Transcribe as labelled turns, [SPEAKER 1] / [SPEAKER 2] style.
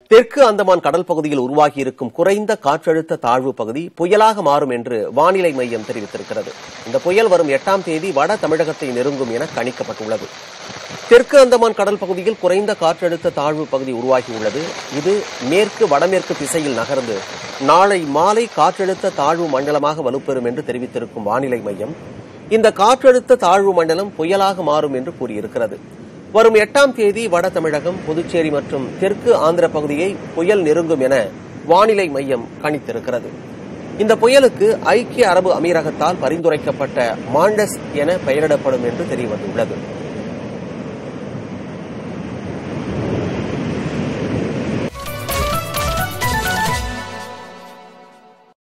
[SPEAKER 1] தெற்கு அந்தமான் கடல் பகுதியில் உருவாகியிருக்கும் குறைந்த காற்றழுத்த தாழ்வு பகுதி புயலாக மாறும் என்று வானிலை மையம் தெரிவித்திருக்கிறது இந்த புயல் வரும் எட்டாம் தேதி வட தமிழகத்தை நெருங்கும் என கணிக்கப்பட்டுள்ளது தெற்கு அந்தமான் கடல் பகுதியில் குறைந்த காற்றழுத்த தாழ்வு பகுதி உருவாகியுள்ளது இது மேற்கு வடமேற்கு திசையில் நகர்ந்து நாளை மாலை காற்றழுத்த தாழ்வு மண்டலமாக வலுப்பெறும் என்று தெரிவித்திருக்கும் வானிலை மையம் இந்த காற்றழுத்த தாழ்வு மண்டலம் புயலாக மாறும் என்று கூறியிருக்கிறது வரும் எட்டாம் தேதி வட தமிழகம் புதுச்சேரி மற்றும் தெற்கு ஆந்திர பகுதியை புயல் நெருங்கும் என வானிலை மையம் கணித்திருக்கிறது இந்த புயலுக்கு ஐக்கிய அரபு அமீரகத்தால் பரிந்துரைக்கப்பட்ட மாண்டஸ் என பெயரிடப்படும் என்று தெரியவந்துள்ளது